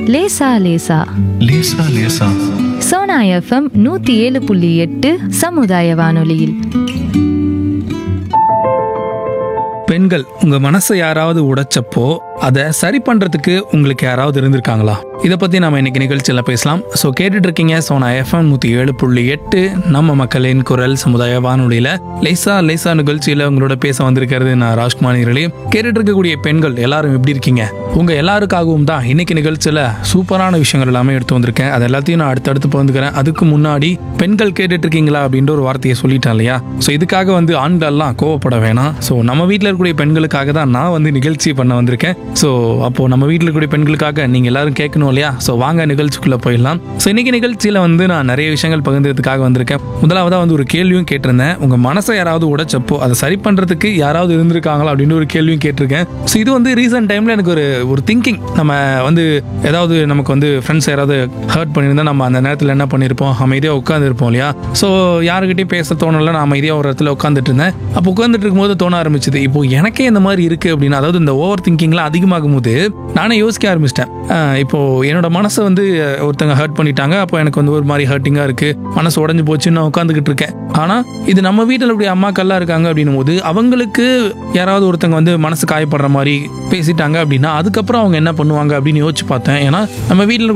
லேசா லேசா லேசா லேசா சோனா எஃப்எம் நூத்தி ஏழு புள்ளி எட்டு சமுதாய வானொலியில் பெண்கள் உங்க மனசை யாராவது உடைச்சப்போ அதை சரி பண்றதுக்கு உங்களுக்கு யாராவது இருந்திருக்காங்களா இதை பத்தி நாம இன்னைக்கு நிகழ்ச்சியில் பேசலாம் ஸோ கேட்டுட்டு இருக்கீங்க சோனா எஃப்எம் நூத்தி ஏழு புள்ளி எட்டு நம்ம மக்களின் குரல் சமுதாய வானொலியில லேசா லேசா நிகழ்ச்சியில உங்களோட பேச வந்திருக்கிறது நான் ராஜ்குமார் நிரலி கேட்டுட்டு இருக்கக்கூடிய பெண்கள் எல்லாரும் எப்படி இருக்கீங்க உங்க எல்லாருக்காகவும் தான் இன்னைக்கு நிகழ்ச்சியில சூப்பரான விஷயங்கள் எல்லாமே எடுத்து வந்திருக்கேன் அது எல்லாத்தையும் நான் அடுத்தடுத்து பகிர்ந்துக்கிறேன் அதுக்கு முன்னாடி பெண்கள் கேட்டுட்டு இருக்கீங்களா அப்படின்ற ஒரு வார்த்தையை சொல்லிட்டேன் இல்லையா ஸோ இதுக்காக வந்து ஆண்கள்லாம் கோவப்பட வேணாம் ஸோ நம்ம வீட்டில் இருக்கக்கூடிய பெண்களுக்காக தான் நான் வந்து நிகழ்ச்சி பண்ண வந்திருக்கேன் ஸோ அப்போ நம்ம வீட்டில் இருக்கக்கூடிய பெண்களுக்காக நீங்க எல்லாரும் கேட்கணும் இல்லையா ஸோ வாங்க நிகழ்ச்சிக்குள்ள போயிடலாம் ஸோ இன்னைக்கு நிகழ்ச்சியில வந்து நான் நிறைய விஷயங்கள் பகிர்ந்ததுக்காக வந்திருக்கேன் முதலாவதா வந்து ஒரு கேள்வியும் கேட்டிருந்தேன் உங்க மனசை யாராவது உடைச்சப்போ அதை சரி பண்றதுக்கு யாராவது இருந்திருக்காங்களா அப்படின்னு ஒரு கேள்வியும் கேட்டிருக்கேன் ஸோ இது வந்து ரீசன்ட் டைம்ல எனக்கு ஒரு ஒரு திங்கிங் நம்ம வந்து ஏதாவது நமக்கு வந்து ஃப்ரெண்ட்ஸ் யாராவது ஹர்ட் பண்ணியிருந்தா நம்ம அந்த நேரத்தில் என்ன பண்ணியிருப்போம் அமைதியாக உட்காந்துருப்போம் இல்லையா ஸோ யாருக்கிட்டையும் பேச தோணல நான் அமைதியாக ஒரு இடத்துல உட்காந்துட்டு இருந்தேன் அப்போ உட்காந்துட்டு இருக்கும்போது தோண ஆரம்பிச்சது இப்போ எனக்கே இந்த மாதிரி இருக்கு அப்படின்னு அதாவது இந்த ஓவர் திங்கிங்லாம் அதிகமாகும் போது நானே யோசிக்க ஆரம்பிச்சிட்டேன் ஆஹ் இப்போ என்னோட மனசை வந்து ஒருத்தங்க ஹர்ட் பண்ணிட்டாங்க அப்போ எனக்கு வந்து ஒரு மாதிரி ஹர்ட்டிங்காக இருக்கு மனசு உடஞ்சு போச்சுன்னு நான் உட்காந்துக்கிட்டு இருக்கேன் ஆனால் இது நம்ம வீட்டில் இப்படி அம்மாக்கள்லாம் இருக்காங்க அப்படின்னும் போது அவங்களுக்கு யாராவது ஒருத்தங்க வந்து மனசு காயப்படுற மாதிரி பேசிட்டாங்க அப்படின்னா அதுக்கப்புறம் அவங்க என்ன பண்ணுவாங்க அப்படின்னு யோசிச்சு பார்த்தேன் ஏன்னா நம்ம வீட்டில்